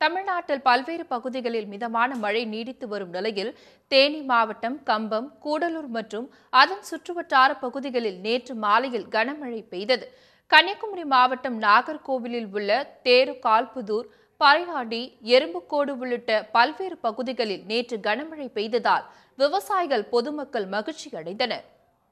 தமிழ்நாட்டில் பல்வேறு பகுதிகளில் மிதமான மழை நீடித்து வரும் நிலையில் தேனி மாவட்டம் கம்பம் கூடலூர் மற்றும் அதன் சுற்றுவட்டார பகுதிகளில் நேற்று மாலையில் கனமழை பெய்தது கன்னியாகுமரி மாவட்டம் நாகர்கோவிலில் உள்ள தேரு கால்புதூர் பறையாடி எறும்புக்கோடு உள்ளிட்ட பல்வேறு பகுதிகளில் நேற்று கனமழை பெய்ததால் விவசாயிகள் பொதுமக்கள் மகிழ்ச்சி அடைந்தனர்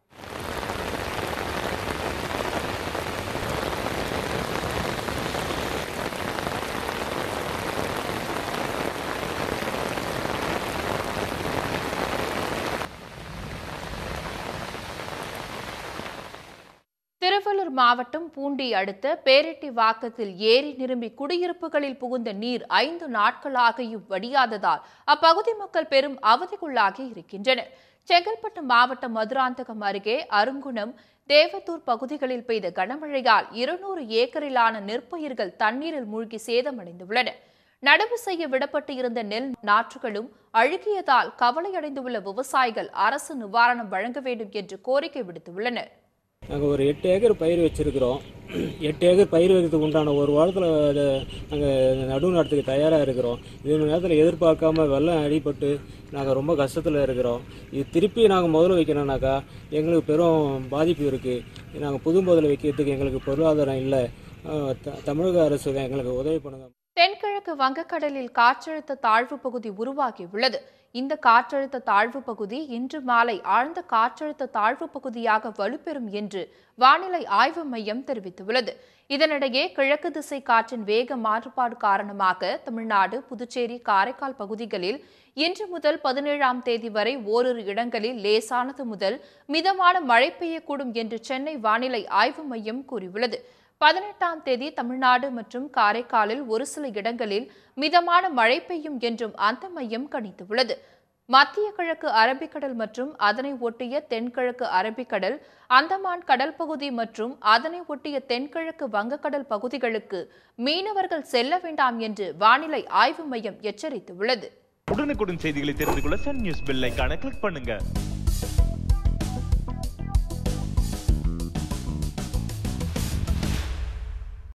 திருவள்ளூர் மாவட்டம் பூண்டி அடுத்த பேரெட்டி வாக்கத்தில் ஏரி நிரம்பி குடியிருப்புகளில் புகுந்த நீர் ஐந்து நாட்களாகியும் வடியாததால் அப்பகுதி மக்கள் பெரும் அவதிக்குள்ளாகி இருக்கின்றனர் செங்கல்பட்டு மாவட்டம் மதுராந்தகம் அருகே அருங்குணம் தேவத்தூர் பகுதிகளில் பெய்த கனமழையால் இருநூறு ஏக்கரிலான நெற்பயிர்கள் தண்ணீரில் மூழ்கி சேதமடைந்துள்ளன நடவு செய்ய விடப்பட்டு இருந்த நெல் நாற்றுகளும் அழுகியதால் கவலையடைந்துள்ள விவசாயிகள் அரசு நிவாரணம் வழங்க வேண்டும் என்று கோரிக்கை விடுத்துள்ளனர் நாங்கள் ஒரு எட்டு ஏக்கர் பயிர் வச்சுருக்கிறோம் எட்டு ஏக்கர் பயிர் வைக்கிறதுக்கு உண்டான ஒரு வாரத்தில் நாங்கள் நடுவு நடத்துக்கு தயாராக இருக்கிறோம் இது நேரத்தில் எதிர்பார்க்காம வெள்ளம் அடிபட்டு நாங்கள் ரொம்ப கஷ்டத்தில் இருக்கிறோம் இது திருப்பி நாங்கள் முதல்ல வைக்கணும்னாக்கா எங்களுக்கு பெரும் பாதிப்பு இருக்குது நாங்கள் புது முதல்ல வைக்கிறதுக்கு எங்களுக்கு பொருளாதாரம் இல்லை அஹ் த- தமிழக அரசு எங்களுக்கு உதவி பண்ணுங்க தென்கிழக்கு வங்கக்கடலில் காற்றழுத்த தாழ்வு பகுதி உருவாகியுள்ளது இந்த காற்றழுத்த தாழ்வு பகுதி இன்று மாலை ஆழ்ந்த காற்றழுத்த தாழ்வு பகுதியாக வலுப்பெறும் என்று வானிலை ஆய்வு மையம் தெரிவித்துள்ளது இதனிடையே கிழக்கு திசை காற்றின் வேக மாறுபாடு காரணமாக தமிழ்நாடு புதுச்சேரி காரைக்கால் பகுதிகளில் இன்று முதல் பதினேழாம் தேதி வரை ஓரிரு இடங்களில் லேசானது முதல் மிதமான மழை பெய்யக்கூடும் என்று சென்னை வானிலை ஆய்வு மையம் கூறியுள்ளது பதினெட்டாம் தேதி தமிழ்நாடு மற்றும் காரைக்காலில் ஒரு சில இடங்களில் மிதமான மழை பெய்யும் என்றும் அந்த மையம் கணித்துள்ளது மத்திய கிழக்கு அரபிக்கடல் மற்றும் அதனை ஒட்டிய தென்கிழக்கு அரபிக்கடல் அந்தமான் கடல் பகுதி மற்றும் அதனை ஒட்டிய தென்கிழக்கு வங்கக்கடல் பகுதிகளுக்கு மீனவர்கள் செல்ல வேண்டாம் என்று வானிலை ஆய்வு மையம் எச்சரித்துள்ளது உடனுக்குடன் செய்திகளை தெரிந்து கொள்ள சன் நியூஸ் பெல் ஐகானை கிளிக் பண்ணுங்க